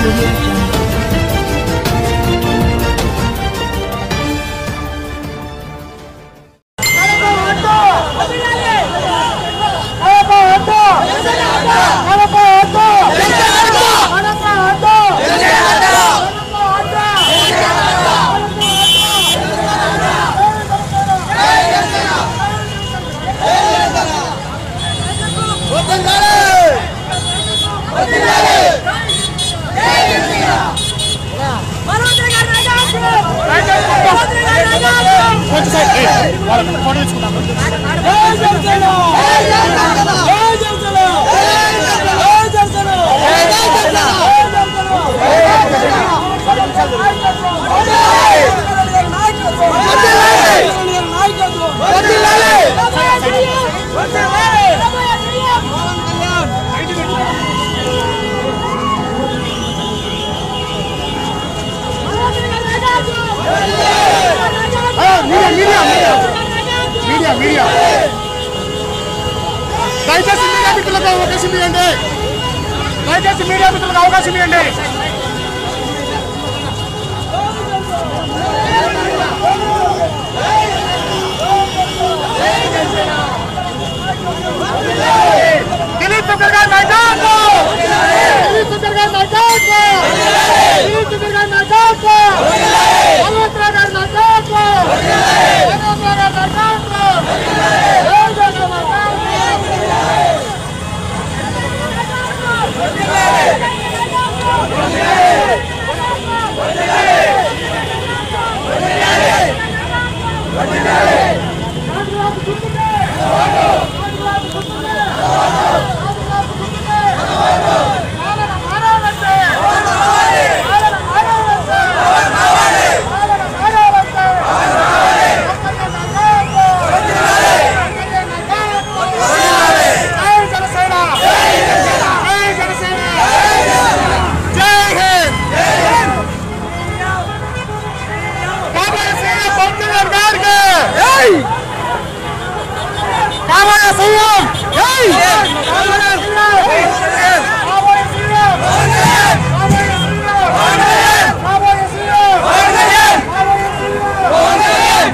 audio jungle. Media media దయచేసి media మిత్రులకు అవకాశం ఇవ్వండి దయచేసి మీడియా మిత్రులకు అవకాశం ఇవ్వండి దిలీప్ సుందర్ గారి నాయకత్వం దిలీప్ సుందర్ గారి నాయకత్వం దిలీప్ సుందర్ గారి నాయకత్వం భగవంతరావు గారి నాయకత్వం భగవంతరావు గారి నాయకత్వం జై జగన్ జై జనసేన జై జనసేన జై హింద్ కాబోయే సీఎం పవన్ కళ్యాణ్ గారికి కాబోయే సీఎం జై కాబోయే సీఎం కాబోయే సీఎం కాబోయే సీఎం కాబోయే సీఎం కాబోయే సీఎం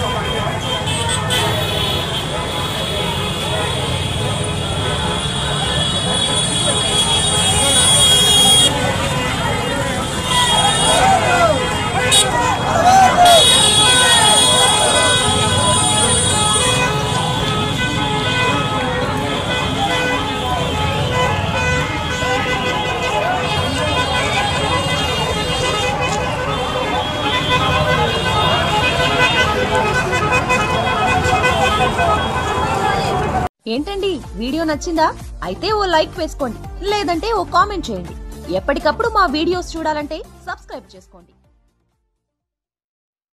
ఏంటండి వీడియో నచ్చిందా అయితే ఓ లైక్ వేసుకోండి లేదంటే ఓ కామెంట్ చేయండి ఎప్పటికప్పుడు మా వీడియోస్ చూడాలంటే సబ్స్క్రైబ్ చేసుకోండి